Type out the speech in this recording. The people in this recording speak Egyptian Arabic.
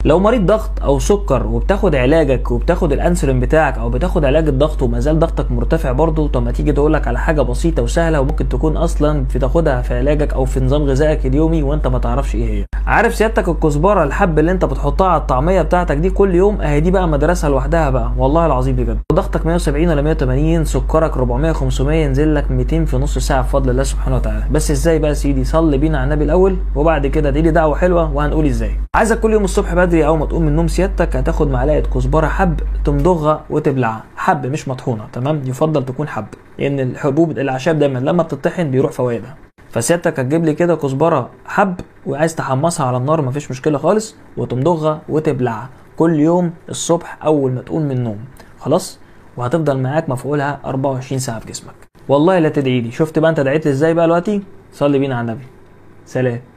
لو مريض ضغط او سكر وبتاخد علاجك وبتاخد الانسولين بتاعك او بتاخد علاج الضغط وما زال ضغطك مرتفع برضه طب ما تيجي تقول لك على حاجه بسيطه وسهله وممكن تكون اصلا بتاخدها في علاجك او في نظام غذائك اليومي وانت ما تعرفش ايه هي عارف سيادتك الكزبره الحب اللي انت بتحطها على الطعميه بتاعتك دي كل يوم اهي دي بقى مدرسه لوحدها بقى والله العظيم بجد ضغطك 170 ولا 180 سكرك 400 500 ينزل لك 200 في نص ساعه بفضل الله سبحانه وتعالى بس ازاي بقى يا سيدي صلي بينا على النبي الاول وبعد كده ادعي لي دعوه حلوه وهنقول ازاي عايزك كل يوم الصبح بدري اول ما تقوم من النوم سيادتك هتاخد معلقه كزبره حب تمضغها وتبلعها حب مش مطحونه تمام يفضل تكون حب لان الحبوب الاعشاب دايما لما بتطحن بيروح فوائدها فسيادتك هتجيب لي كده كزبره حب وعايز تحمصها على النار مفيش مشكله خالص وتمضغها وتبلعها كل يوم الصبح اول ما تقوم من النوم خلاص وهتفضل معاك مفعولها 24 ساعه في جسمك والله لا تدعي لي شفت بقى انت دعيت لي ازاي بقى دلوقتي صلي بينا على النبي سلام